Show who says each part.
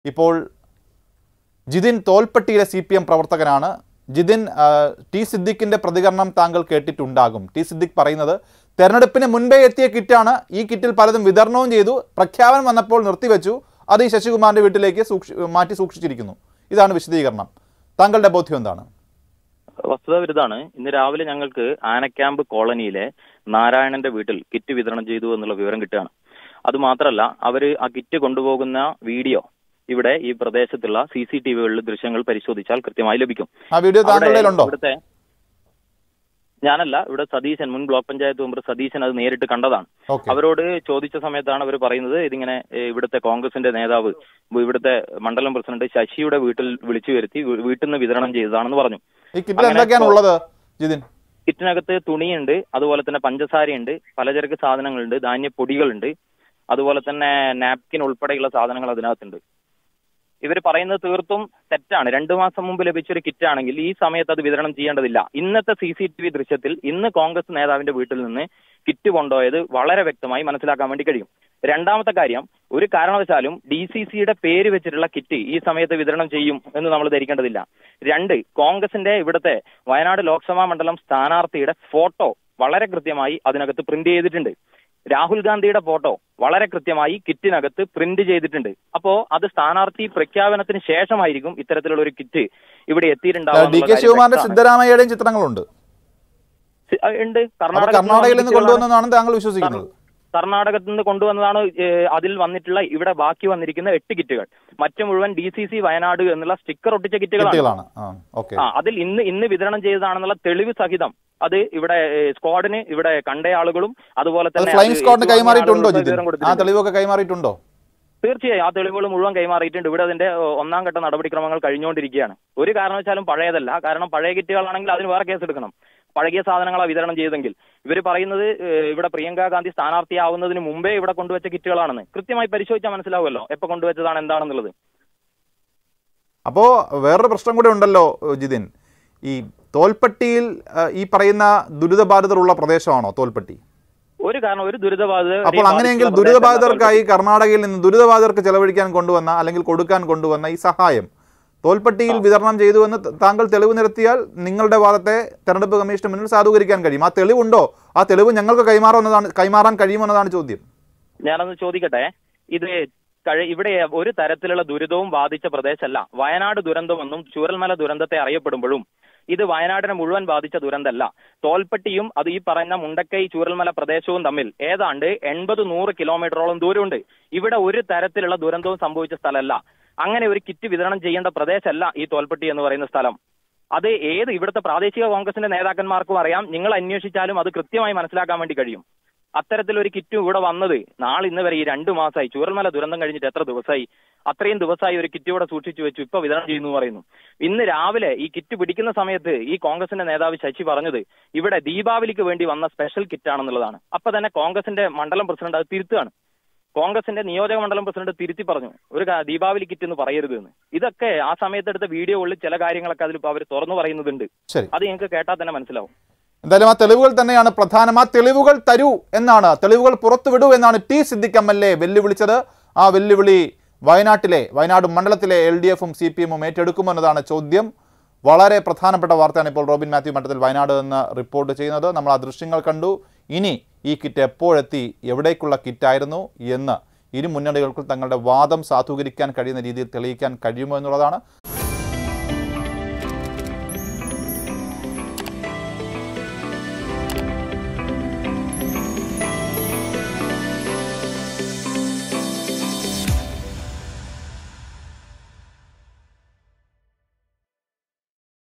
Speaker 1: ഇപ്പോൾ ജിതിൻ തോൽപ്പെട്ടിയിലെ C P M പ്രവർത്തകനാണ് ജിതിൻ ആ, ടി സിദ്ദിഖിന്റെ പ്രതികരണം താങ്കൾ കേട്ടിട്ടുണ്ടാകും ടി സിദ്ദിഖ് പറയുന്നത് തെരഞ്ഞെടുപ്പിന് മുൻപേ എത്തിയ കിറ്റാണ് ഈ കിറ്റിൽ പലതും വിതരണവും ചെയ്തു പ്രഖ്യാപനം വന്നപ്പോൾ നിർത്തിവെച്ചു അത് ഈ ശശികുമാറിന്റെ വീട്ടിലേക്ക് സൂക്ഷി മാറ്റി സൂക്ഷിച്ചിരിക്കുന്നു ഇതാണ് വിശദീകരണം താങ്കളുടെ ബോധ്യം എന്താണ്
Speaker 2: വസ്തുത വിരുദ്ധാണ് ഇന്ന് രാവിലെ ഞങ്ങൾക്ക് ആനക്യാമ്പ് കോളനിയിലെ നാരായണന്റെ വീട്ടിൽ കിറ്റ് വിതരണം ചെയ്തു എന്നുള്ള വിവരം കിട്ടുകയാണ് അത് മാത്രമല്ല അവര് ആ കിറ്റ് കൊണ്ടുപോകുന്ന വീഡിയോ ഇവിടെ ഈ പ്രദേശത്തുള്ള സി സി ടി വികളിൽ ദൃശ്യങ്ങൾ പരിശോധിച്ചാൽ കൃത്യമായി ലഭിക്കും
Speaker 1: ആ വീഡിയോ
Speaker 2: അവിടെ
Speaker 1: താങ്കളുടെ ഉണ്ടോ
Speaker 2: ഇവിടുത്തെ ഞാനല്ല ഇവിടെ സതീശൻ മുൻ ബ്ലോക്ക് പഞ്ചായത്ത് മെമ്പർ സതീശൻ അത് നേരിട്ട് കണ്ടതാണ്
Speaker 1: ഓക്കെ
Speaker 2: അവരോട് ചോദിച്ച സമയത്താണ് അവർ പറയുന്നത് ഇതിങ്ങനെ ഏഹ്, ഇവിടുത്തെ കോൺഗ്രസിന്റെ നേതാവ് ഇവിടുത്തെ മണ്ഡലം പ്രസിഡന്റ് ശശിയുടെ വീട്ടിൽ വിളിച്ചു വരുത്തി വീ- വീട്ടിൽ നിന്ന് വിതരണം ചെയ്തതാണെന്ന് പറഞ്ഞു
Speaker 1: ഈ കിറ്റിൽ
Speaker 2: അങ്ങനെ
Speaker 1: എന്തൊക്കെയാണ്
Speaker 2: ഇപ്പോ-
Speaker 1: ഉള്ളത് ജിതിൻ
Speaker 2: കിറ്റിനകത്ത് തുണിയുണ്ട് അതുപോലെ തന്നെ പഞ്ചസാരയുണ്ട് പലചരക്ക് സാധനങ്ങളുണ്ട് ധാന്യപ്പൊടികളുണ്ട് അതുപോലെ തന്നെ നാപ്കിൻ ഉൾപ്പെടെയുള്ള സാധനങ്ങൾ അതിനകത്തുണ്ട് ഇവർ പറയുന്നത് തീർത്തും തെറ്റാണ് രണ്ടു മാസം മുമ്പ് ലഭിച്ചൊരു കിറ്റ് ആണെങ്കിൽ ഈ സമയത്ത് അത് വിതരണം ചെയ്യേണ്ടതില്ല ഇന്നത്തെ സി സി ടി വി ദൃശ്യത്തിൽ ഇന്ന് കോൺഗ്രസ് നേതാവിന്റെ വീട്ടിൽ നിന്ന് കിറ്റ് കൊണ്ടുപോയത് വളരെ വ്യക്തമായി മനസ്സിലാക്കാൻ വേണ്ടി കഴിയും രണ്ടാമത്തെ കാര്യം ഒരു കാരണവശാലും ഡി സി സിയുടെ പേര് വെച്ചിട്ടുള്ള കിറ്റ് ഈ സമയത്ത് വിതരണം ചെയ്യും എന്ന് നമ്മൾ ധരിക്കേണ്ടതില്ല രണ്ട് കോൺഗ്രസിന്റെ ഇവിടുത്തെ വയനാട് ലോക്സഭാ മണ്ഡലം സ്ഥാനാർത്ഥിയുടെ ഫോട്ടോ വളരെ കൃത്യമായി അതിനകത്ത് പ്രിന്റ് ചെയ്തിട്ടുണ്ട് രാഹുൽ ഗാന്ധിയുടെ ഫോട്ടോ വളരെ കൃത്യമായി കിറ്റിനകത്ത് പ്രിന്റ് ചെയ്തിട്ടുണ്ട് അപ്പോ അത് സ്ഥാനാർത്ഥി പ്രഖ്യാപനത്തിന് ശേഷമായിരിക്കും ഇത്തരത്തിലുള്ള ഒരു കിറ്റ് ഇവിടെ എത്തിയിട്ടുണ്ടാവുക
Speaker 1: ഡി
Speaker 2: എന്നുള്ള
Speaker 1: കെ
Speaker 2: കാര്യം
Speaker 1: ശിവകുമാറിന്റെ
Speaker 2: വ്യക്തമാണ്.
Speaker 1: സിദ്ധരാമയ്യയുടെയും ചിത്രങ്ങളുണ്ട്
Speaker 2: സി- ആ, ഉണ്ട്
Speaker 1: അപ്പൊ
Speaker 2: കർണാടകത്തിൽ
Speaker 1: കർണാടകയിൽ നിന്ന്
Speaker 2: വന്ന
Speaker 1: കൊണ്ടുവന്നതാണ് താങ്കൾ വിശ്വസിക്കുന്നത്
Speaker 2: കർണാടകത്തിൽ നിന്ന് കൊണ്ടുവന്നതാണ് ഏഹ്, അതിൽ വന്നിട്ടുള്ള ഇവിടെ ബാക്കി വന്നിരിക്കുന്ന എട്ട് കിറ്റുകൾ മറ്റു മുഴുവൻ ഡി സി സി വയനാട് എന്നുള്ള സ്റ്റിക്കർ ഒട്ടിച്ച കിറ്റുകളാണ്
Speaker 1: കിറ്റുകളാണ് ആ ഓക്കെ
Speaker 2: ആ അതിൽ ഇന്ന് ഇന്ന് വിതരണം ചെയ്തതാണെന്നുള്ള തെളിവ് സഹിതം അത് ഇവിടെ ഏഹ്, സ്ക്വാഡിന് ഇവിടെ കണ്ട ആളുകളും അതുപോലെ
Speaker 1: അത്
Speaker 2: തന്നെ
Speaker 1: ഫ്ലൈങ്
Speaker 2: അത്
Speaker 1: സ്ക്വാഡിന്
Speaker 2: ഏറ്റുവാങ്ങിയ
Speaker 1: കൈമാറിയിട്ടുണ്ടോ
Speaker 2: ആളുകൾക്ക്
Speaker 1: ജിതിൻ
Speaker 2: വിവരം
Speaker 1: ആ
Speaker 2: കൊടുത്തിട്ടുണ്ട്.
Speaker 1: തെളിവൊക്കെ കൈമാറിയിട്ടുണ്ടോ
Speaker 2: തീർച്ചയായും ആ തെളിവുകൾ മുഴുവൻ കൈമാറിയിട്ടുണ്ട് ഇവിടെ അതിന്റെ ഏഹ്, ഒന്നാം ഘട്ട നടപടിക്രമങ്ങൾ കഴിഞ്ഞുകൊണ്ടിരിക്കുകയാണ് ഒരു കാരണവശാലും പഴയതല്ല കാരണം പഴയ കിറ്റുകളാണെങ്കിൽ അതിന് വേറെ കേസെടുക്കണം പഴകിയ സാധനങ്ങളാ വിതരണം ചെയ്തെങ്കിൽ ഇവർ പറയുന്നത് ഏഹ്, ഇവിടെ പ്രിയങ്ക ഗാന്ധി സ്ഥാനാർത്ഥിയാവുന്നതിന് മുമ്പേ ഇവിടെ കൊണ്ടുവച്ച കിറ്റുകളാണെന്ന് കൃത്യമായി പരിശോധിച്ചാൽ മനസ്സിലാവുമല്ലോ എപ്പോ കൊണ്ടുവച്ചതാണ് എന്താണെന്നുള്ളത്
Speaker 1: അപ്പോൾ വേറൊരു പ്രശ്നം കൂടെ ഉണ്ടല്ലോ ഏഹ് ജിതിൻ ഈ തോൽപ്പെട്ടിയിൽ ഏഹ്, ഈ പറയുന്ന ദുരിതബാധിതരുള്ള പ്രദേശമാണോ തോൽപ്പെട്ടി
Speaker 2: ഒരു കാരണം ഒരു ദുരിതബാധിത
Speaker 1: അപ്പോൾ അങ്ങനെയെങ്കിൽ ദുരിതബാധിതർക്കായി കർണാടകയിൽ നിന്ന് ദുരിതബാധിതർക്ക് ചെലവഴിക്കാൻ കൊണ്ടുവന്ന അല്ലെങ്കിൽ കൊടുക്കാൻ കൊണ്ടുവന്ന ഈ സഹായം തോൽപ്പെട്ടിയിൽ വിതരണം ചെയ്തു എന്ന് ത- താങ്കൾ തെളിവ് നിരത്തിയാൽ നിങ്ങളുടെ വാദത്തെ തെരഞ്ഞെടുപ്പ് കമ്മീഷന് മുന്നിൽ സാധൂകരിക്കാൻ കഴിയും ആ തെളിവുണ്ടോ ആ തെളിവ് ഞങ്ങൾക്ക് കൈമാറുന്നതാണ് കൈമാറാൻ കഴിയുമെന്നതാണ് ചോദ്യം
Speaker 2: ഞാനൊന്ന് ചോദിക്കട്ടെ ഇത് കഴി ഇവിടെ ഒരു തരത്തിലുള്ള ദുരിതവും ബാധിച്ച പ്രദേശമല്ല വയനാട് ദുരന്തമെന്നും ചൂരൽമല ദുരന്തത്തെ അറിയപ്പെടുമ്പോഴും ഇത് വയനാടിനെ മുഴുവൻ ബാധിച്ച ദുരന്തമല്ല തോൽപ്പെട്ടിയും അത് ഈ പറയുന്ന മുണ്ടക്കൈ ചൂരൽമല പ്രദേശവും തമ്മിൽ ഏതാണ്ട് എൺപത് നൂറ് കിലോമീറ്ററോളം ദൂരമുണ്ട് ഇവിടെ ഒരു തരത്തിലുള്ള ദുരന്തവും സംഭവിച്ച സ്ഥലമല്ല അങ്ങനെ ഒരു കിറ്റ് വിതരണം ചെയ്യേണ്ട പ്രദേശമല്ല ഈ തോൽപ്പെട്ടി എന്ന് പറയുന്ന സ്ഥലം അത് ഏത് ഇവിടുത്തെ പ്രാദേശിക കോൺഗ്രസിന്റെ നേതാക്കന്മാർക്കും അറിയാം നിങ്ങൾ അന്വേഷിച്ചാലും അത് കൃത്യമായി മനസ്സിലാക്കാൻ വേണ്ടി കഴിയും അത്തരത്തിലൊരു കിറ്റും ഇവിടെ വന്നത് നാളെ ഇന്ന് വരെ ഈ രണ്ടു മാസമായി ചൂരൽമല ദുരന്തം കഴിഞ്ഞിട്ട് എത്ര ദിവസമായി അത്രയും ദിവസമായി ഒരു കിറ്റ് ഇവിടെ സൂക്ഷിച്ചു വെച്ചു ഇപ്പൊ വിതരണം ചെയ്യുന്നു എന്ന് പറയുന്നു ഇന്ന് രാവിലെ ഈ കിറ്റ് പിടിക്കുന്ന സമയത്ത് ഈ കോൺഗ്രസിന്റെ നേതാവ് ശശി പറഞ്ഞത് ഇവിടെ ദീപാവലിക്ക് വേണ്ടി വന്ന സ്പെഷ്യൽ കിറ്റ് ആണെന്നുള്ളതാണ് അപ്പൊ തന്നെ കോൺഗ്രസിന്റെ മണ്ഡലം പ്രസിഡന്റ് അത് തിരുത്തുകയാണ് കോൺഗ്രസിന്റെ നിയോജക മണ്ഡലം പ്രസിഡന്റ് തിരുത്തി പറഞ്ഞു ഒരു കാ- ദീപാവലി കിറ്റ് എന്ന് പറയരുത് എന്ന് ഇതൊക്കെ ആ സമയത്ത് എടുത്ത വീഡിയോകളിൽ ചില കാര്യങ്ങളൊക്കെ അതിൽ അവർ തുറന്നു പറയുന്നതുണ്ട്
Speaker 1: ശരി
Speaker 2: അത് നിങ്ങൾക്ക് കേട്ടാൽ തന്നെ മനസ്സിലാവും
Speaker 1: എന്തായാലും ആ തെളിവുകൾ തന്നെയാണ് പ്രധാനം ആ തെളിവുകൾ തരൂ എന്നാണ് തെളിവുകൾ പുറത്തുവിടൂ എന്നാണ് T Siddique M L A വെല്ലുവിളിച്ചത് ആ വെല്ലുവിളി വയനാട്ടിലെ വയനാട് മണ്ഡലത്തിലെ എൽ ഡി എഫും സി പി എമ്മും ഏറ്റെടുക്കുമെന്നതാണ് ചോദ്യം വളരെ പ്രധാനപ്പെട്ട വാർത്തയാണ് ഇപ്പോൾ റോബിൻ മാത്യു മണ്ഡലത്തിൽ വയനാട് നിന്ന് റിപ്പോർട്ട് ചെയ്യുന്നത് നമ്മൾ ആ ദൃശ്യങ്ങൾ കണ്ടു ഇനി ഈ കിറ്റ് എപ്പോഴെത്തി എവിടേക്കുള്ള കിറ്റായിരുന്നു എന്ന് ഇരു മുന്നണികൾക്കും തങ്ങളുടെ വാദം സാധൂകരിക്കാൻ കഴിയുന്ന രീതിയിൽ തെളിയിക്കാൻ കഴിയുമോ എന്നുള്ളതാണ്